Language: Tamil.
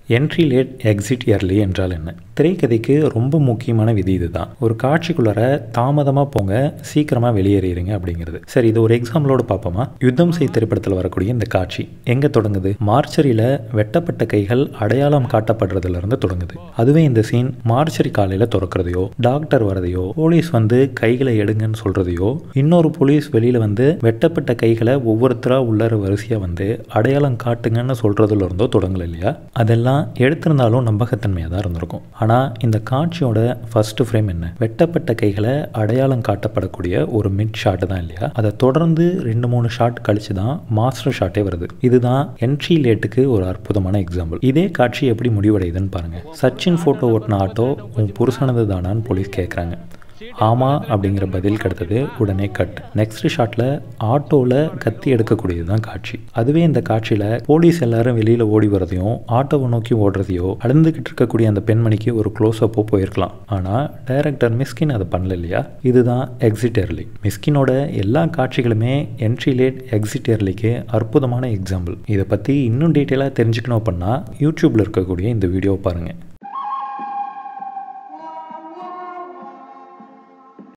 என்ட்ரி லேட் எக்ஸிட் இயர்லி என்றால் என்ன திரைக்கதைக்கு ரொம்ப முக்கியமான விதி இதுதான் ஒரு காட்சிக்குள்ளார தாமதமாக போங்க சீக்கிரமாக வெளியேறிடுங்க அப்படிங்கிறது சரி இது ஒரு எக்ஸாம்பிளோட பார்ப்போமா யுத்தம் செய் திரைப்படத்தில் வரக்கூடிய இந்த காட்சி எங்கே தொடங்குது மார்ச்சரியில் வெட்டப்பட்ட கைகள் அடையாளம் காட்டப்படுறதுல இருந்து தொடங்குது அதுவே இந்த சீன் மார்ச்சரி காலையில் திறக்கிறதையோ டாக்டர் வரதையோ போலீஸ் வந்து கைகளை எடுங்கன்னு சொல்றதையோ இன்னொரு போலீஸ் வெளியில் வந்து வெட்டப்பட்ட கைகளை ஒவ்வொருத்தராக உள்ளர வரிசையாக வந்து அடையாளம் காட்டுங்கன்னு சொல்றதுல இருந்தோ தொடங்கல இல்லையா அதெல்லாம் எடுத்திருந்தாலும் நம்பகத்தன்மையாக தான் இருந்திருக்கும் ஆனால் இந்த காட்சியோட ஃபர்ஸ்ட் ஃப்ரேம் என்ன வெட்டப்பட்ட கைகளை அடையாளம் காட்டப்படக்கூடிய ஒரு மிட் ஷாட் தான் இல்லையா அதை தொடர்ந்து ரெண்டு மூணு ஷாட் கழிச்சு தான் மாஸ்டர் ஷாட்டே வருது இதுதான் என்ட்ரி லேட்டுக்கு ஒரு அற்புதமான எக்ஸாம்பிள் இதே காட்சி எப்படி முடிவடையுதுன்னு பாருங்க சச்சின் ஃபோட்டோ ஓட்டின ஆட்டோ உன் புருஷனது தானான்னு போலீஸ் கேட்குறாங்க ஆமாம் அப்படிங்கிற பதில் கிடைத்தது உடனே கட் நெக்ஸ்ட் ஷாட்டில் ஆட்டோவில் கத்தி எடுக்கக்கூடியது தான் காட்சி அதுவே இந்த காட்சியில் போலீஸ் எல்லாரும் வெளியில் ஓடி வரதையும் ஆட்டோவை நோக்கி ஓடுறதையோ அழுந்துகிட்டு இருக்கக்கூடிய அந்த பெண்மணிக்கு ஒரு க்ளோஸ் அப்போ போயிருக்கலாம் ஆனால் டைரக்டர் மிஸ்கின் அதை பண்ணல இல்லையா இதுதான் எக்ஸிட் எர்லி மிஸ்கினோட எல்லா காட்சிகளுமே என்ட்ரி லேட் எக்ஸிட் எர்லிக்கு அற்புதமான எக்ஸாம்பிள் இதை பற்றி இன்னும் டீட்டெயிலாக தெரிஞ்சுக்கணும் அப்படின்னா யூடியூப்பில் இருக்கக்கூடிய இந்த வீடியோ பாருங்கள்